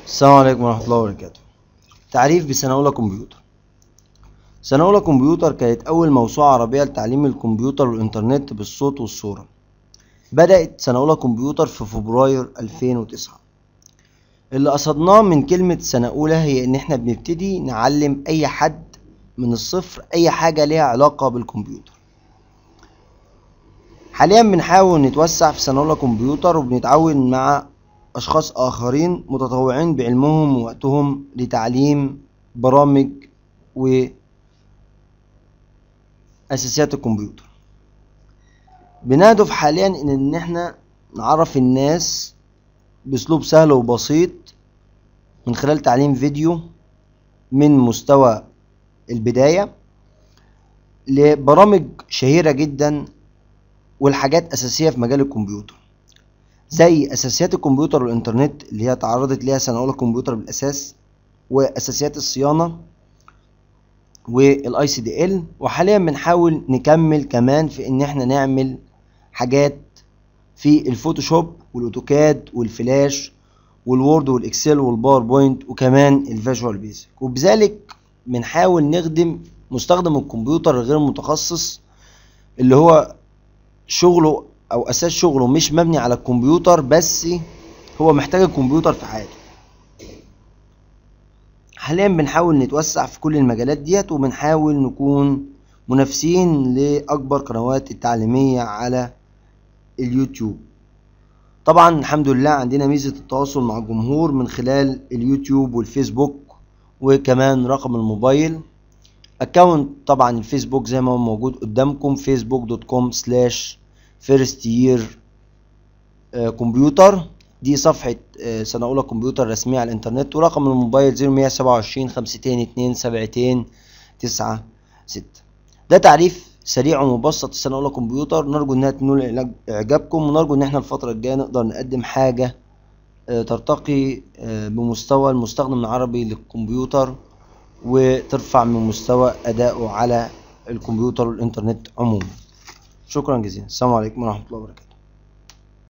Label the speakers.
Speaker 1: السلام عليكم ورحمة الله وبركاته تعريف بسنة أولى كمبيوتر سنة أولى كمبيوتر كانت أول موسوعة عربية لتعليم الكمبيوتر والإنترنت بالصوت والصورة بدأت سنة أولى كمبيوتر في فبراير 2009 اللي قصدناه من كلمة سنة أولى هي إن إحنا بنبتدي نعلم أي حد من الصفر أي حاجة ليها علاقة بالكمبيوتر حاليا بنحاول نتوسع في سنة أولى كمبيوتر وبنتعاون مع أشخاص آخرين متطوعين بعلمهم ووقتهم لتعليم برامج وأساسيات الكمبيوتر بنهدف حاليا إن إن إحنا نعرف الناس بأسلوب سهل وبسيط من خلال تعليم فيديو من مستوى البداية لبرامج شهيرة جدا والحاجات أساسية في مجال الكمبيوتر زي اساسيات الكمبيوتر والانترنت اللي هي تعرضت ليها سنه اولى كمبيوتر بالاساس واساسيات الصيانه والاي سي دي ال وحاليا بنحاول نكمل كمان في ان احنا نعمل حاجات في الفوتوشوب والاوتوكاد والفلاش والوورد والاكسل والباوربوينت وكمان الفيجوال بيزك وبذلك بنحاول نخدم مستخدم الكمبيوتر الغير متخصص اللي هو شغله او اساس شغله مش مبني على الكمبيوتر بس هو محتاج الكمبيوتر في حياته حاليا بنحاول نتوسع في كل المجالات ديت وبنحاول نكون منافسين لاكبر قنوات التعليمية على اليوتيوب طبعا الحمد لله عندنا ميزة التواصل مع الجمهور من خلال اليوتيوب والفيسبوك وكمان رقم الموبايل اكونت طبعا الفيسبوك زي ما هو موجود قدامكم فيسبوك دوت كوم سلاش فيرست يير كمبيوتر دي صفحة uh, سنة أولى كمبيوتر رسمية على الإنترنت ورقم الموبايل 0127 52 72 9 6 ده تعريف سريع ومبسط السنة أولى كمبيوتر نرجو إنها تنول إعجابكم ونرجو إن إحنا الفترة الجاية نقدر نقدم حاجة uh, ترتقي uh, بمستوى المستخدم العربي للكمبيوتر وترفع من مستوى أدائه على الكمبيوتر والإنترنت عموما شكرا جزيلا السلام عليكم ورحمة الله وبركاته